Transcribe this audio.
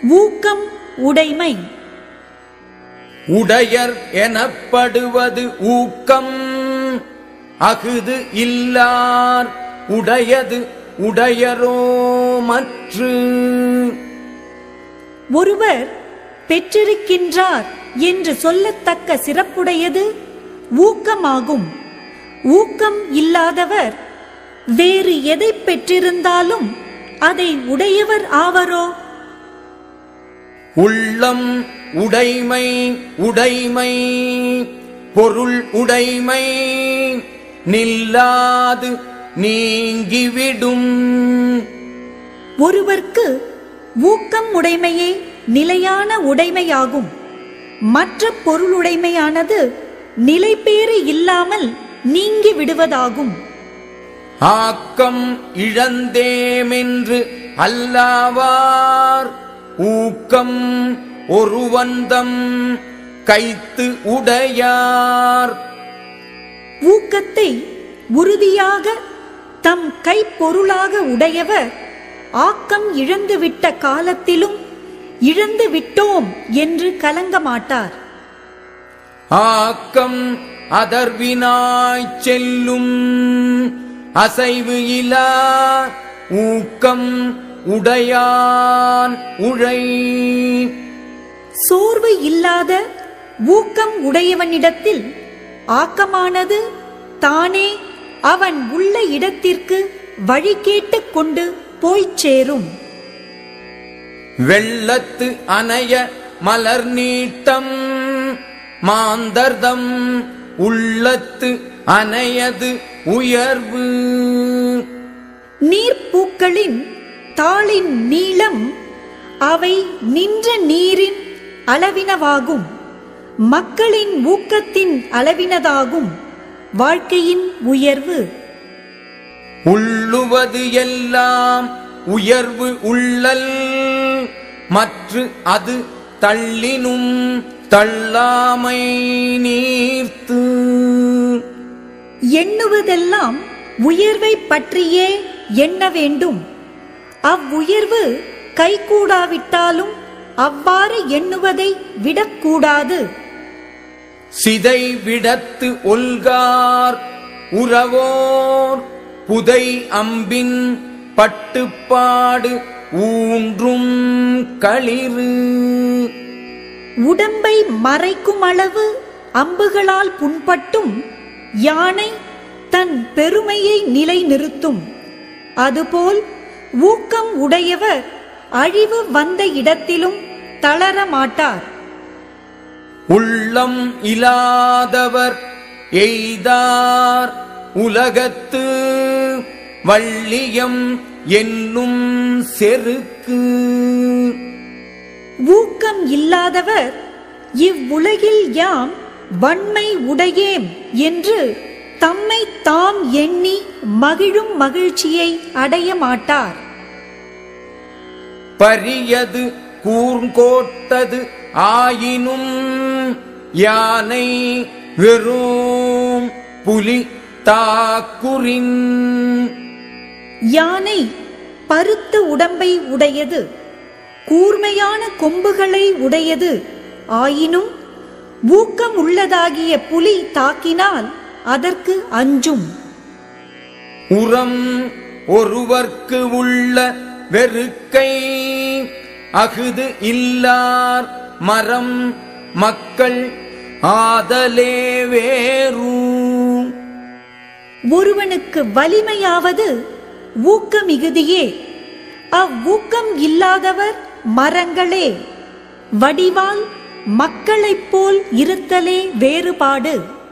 ஊக்கம் உடைமை உடையர் எனப்படுவது ஊக்கம் அகுது இல்லார் உடையது உடையரோ மற்று ஒருவர் பெற்றிருக்கின்றார் என்று சொல்லத்தக்க சிறப்புடையது ஊக்கமாகும் ஊக்கம் இல்லாதவர் வேறு எதை பெற்றிருந்தாலும் அதை உடையவர் ஆவரோ உள்ளம் உடைமை உடைமை பொருள் உடைமை நில்லாது நீங்கிவிடும் ஒருவர்க்கு ஊக்கம் உடைமையே நிலையான உடைமையாகும் மற்ற பொருளுடைமையானது நிலைபேறு இல்லாமல் நீங்கி விடுவதாகும் ஆக்கம் இழந்தேமென்று அல்லாவார் ஊக்கம் ஒருவந்தம் கைத்து உடையார் ஊக்கத்தை உறுதியாக தம் கைப்பொருளாக உடையவர் ஆக்கம் இழந்துவிட்ட காலத்திலும் இழந்து விட்டோம் என்று கலங்க மாட்டார் ஆக்கம் அதர்வினாய்ச் செல்லும் அசைவு இலா ஊக்கம் உடையான் உழை சோர்வு இல்லாத ஊக்கம் உடையவனிடத்தில் ஆக்கமானது தானே அவன் உள்ள இடத்திற்கு வழி கேட்டுக் கொண்டு போய்ச் சேரும் வெள்ளத்து அணைய மலர் நீட்டம் மாந்தர்தம் உள்ளத்து அணையது உயர்வு நீர்ப்பூக்களின் தாளின் நீளம் அவை நின்ற நீரின் அளவினவாகும் மக்களின் ஊக்கத்தின் அளவினதாகும் வாழ்க்கையின் உயர்வு உள்ளுவது எல்லாம் உயர்வு உள்ளல் மற்று அது தள்ளினும் தள்ளாமை நீர்த்து எண்ணுவதெல்லாம் உயர்வை பற்றியே எண்ண வேண்டும் அவ்வுயர்வு கைகூடாவிட்டாலும் அவ்வாறு எண்ணுவதை விடக்கூடாது சிதை விடத்து ஒல்கார் உறவோர் புதை அம்பின் பட்டுப்பாடு ஊன்றும் களிறு உடம்பை மறைக்கும் அளவு அம்புகளால் புண்பட்டும் யானை தன் பெருமையை நிலைநிறுத்தும் அதுபோல் ஊக்கம் உடையவர் அழிவு வந்த இடத்திலும் தளர மாட்டார் உள்ளம் இலாதவர் எய்தார் உலகத்து வள்ளியம் என்னும் செருக்கு ஊக்கம் இல்லாதவர் இவ்வுலகில் யாம் வன்மை உடையேம் என்று தம்மை தாம் எண்ணி மகிழும் மகிழ்ச்சியை அடைய மாட்டார் பரியது கூர்ங்கோட்டது ஆயினும் யானை வெறும் புலி தாக்குரின் யானை பருத்த உடம்பை உடையது கூர்மையான கொம்புகளை உடையது ஆயினும் ஊக்கம் உள்ளதாகிய புலி தாக்கினால் அதற்கு அஞ்சும் உரம் ஒருவர்க்கு உள்ள வெறுக்கை அகுது இல்லார் மரம் மக்கள் ஆதலே வேறும் ஒருவனுக்கு வலிமையாவது ஊக்கமிகுதியே அவ்வூக்கம் இல்லாதவர் மரங்களே வடிவால் மக்களைப் போல் இருத்தலே வேறுபாடு